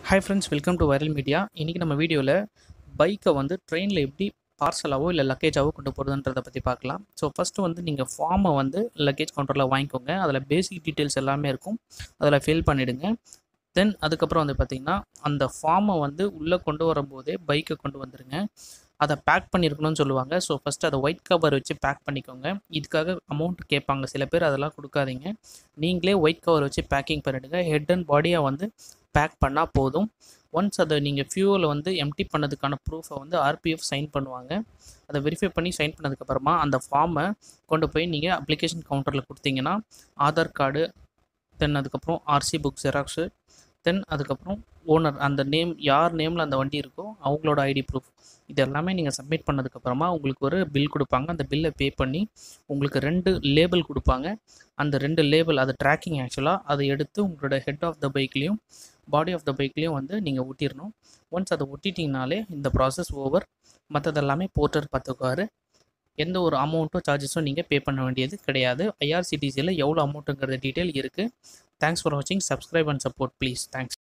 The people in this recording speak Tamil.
hi friends welcome to viral media இன்றைக்கி நம்ம வீடியோவில் பைக்கை வந்து ட்ரெயினில் எப்படி பார்சலாவோ இல்லை லக்கேஜாவோ கொண்டு போகிறதுன்றதை பற்றி பார்க்கலாம் ஸோ ஃபஸ்ட்டு வந்து நீங்கள் ஃபார்மை வந்து லக்கேஜ் கவுண்டரில் வாங்கிக்கோங்க அதில் பேசிக் டீட்டெயில்ஸ் எல்லாமே இருக்கும் அதில் ஃபில் பண்ணிவிடுங்க தென் அதுக்கப்புறம் வந்து பார்த்திங்கன்னா அந்த ஃபார்மை வந்து உள்ளே கொண்டு வரும்போதே பைக்கை கொண்டு வந்துடுங்க அதை பேக் பண்ணியிருக்கணும்னு சொல்லுவாங்க ஸோ ஃபஸ்ட்டு அதை ஒயிட் கவர் வச்சு பேக் பண்ணிக்கோங்க இதுக்காக அமௌண்ட் கேட்பாங்க சில பேர் அதெல்லாம் கொடுக்காதீங்க நீங்களே ஒயிட் கவர் வச்சு பேக்கிங் பண்ணிவிடுங்க ஹெட் அண்ட் பாடியாக வந்து பேக் பண்ணால் போதும் ஒன்ஸ் அதை நீங்கள் ஃபியூவில் வந்து எம்டி பண்ணதுக்கான ப்ரூஃபை வந்து ஆர்பிஎஃப் சைன் பண்ணுவாங்க அதை வெரிஃபை பண்ணி சைன் பண்ணதுக்கப்புறமா அந்த ஃபார்மை கொண்டு போய் நீங்கள் அப்ளிகேஷன் கவுண்டரில் கொடுத்தீங்கன்னா ஆதார் கார்டு தென் அதுக்கப்புறம் ஆர்சி புக் ஜெராக்ஸு தென் அதுக்கப்புறம் ஓனர் அந்த நேம் யார் நேமில் அந்த வண்டி இருக்கோ அவங்களோட ஐடி ப்ரூஃப் இது எல்லாமே நீங்கள் சப்மிட் பண்ணதுக்கப்புறமா உங்களுக்கு ஒரு பில் கொடுப்பாங்க அந்த பில்லை பே பண்ணி உங்களுக்கு ரெண்டு லேபிள் கொடுப்பாங்க அந்த ரெண்டு லேபிள் அது ட்ராக்கிங் ஆக்சுவலாக அதை எடுத்து உங்களோட ஹெட் ஆஃப் த பைக்லேயும் பாடி ஆஃப் த பைக்லேயும் வந்து நீங்கள் ஒட்டிடணும் ஒன்ஸ் அதை ஒட்டிட்டிங்கனாலே இந்த ப்ராசஸ் ஓவர் மற்றதெல்லாமே போர்ட்டர் பார்த்துக்குவார் எந்த ஒரு அமௌண்ட்டும் சார்ஜஸும் நீங்கள் பே பண்ண வேண்டியது கிடையாது ஐஆர்சிடிசியில் எவ்வளோ அமௌண்ட்டுங்கிறது டீட்டெயில் இருக்குது தேங்க்ஸ் ஃபார் வாட்சிங் subscribe and support please thanks